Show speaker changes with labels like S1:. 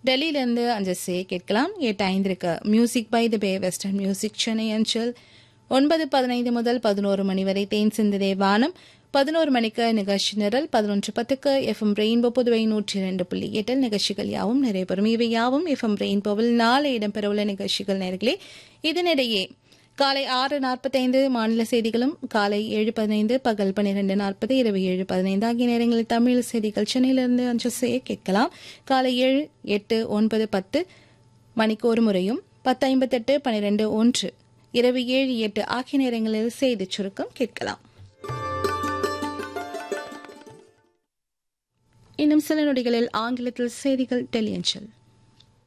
S1: டெல்லியிலிருந்து அஞ்சசே கேட்கலாம் எட்டு ஐந்திற்கு music by the bay western music Chennai அஞ்சல் ஒன்பது பதினைந்து முதல் பதினோரு மணி வரை தேன் சிந்ததே வானம் பதினோரு மணிக்கு நிகழ்ச்சி நிரல் பதினொன்று பத்துக்கு எஃப்எம் ரெயின்போ புதுவை நூற்றி இரண்டு புள்ளி எட்டில் நிகழ்ச்சிகள் யாவும் நிறைவேறும் இவை யாவும் எஃப்எம் ரெயின்போவில் நாளை இடம்பெறவுள்ள நிகழ்ச்சிகள் நேர்களே இதனிடையே காலை ஆறு நாற்பத்தைந்து மாநில செய்திகளும் காலை ஏழு பதினைந்து பகல் பன்னிரண்டு நாற்பது இரவு ஏழு பதினைந்து ஆகிய நேரங்களில் தமிழ் செய்திகள் சென்னையிலிருந்து அஞ்சசையை கேட்கலாம் காலை ஏழு எட்டு ஒன்பது பத்து மணிக்கு ஒரு முறையும் பத்து ஐம்பத்தெட்டு பன்னிரெண்டு ஒன்று இரவு ஏழு எட்டு ஆகிய நேரங்களில் செய்திச் சுருக்கம் கேட்கலாம் இன்னும் சில நொடிகளில் ஆங்கிலத்தில் செய்திகள் டெலியன்ஷல்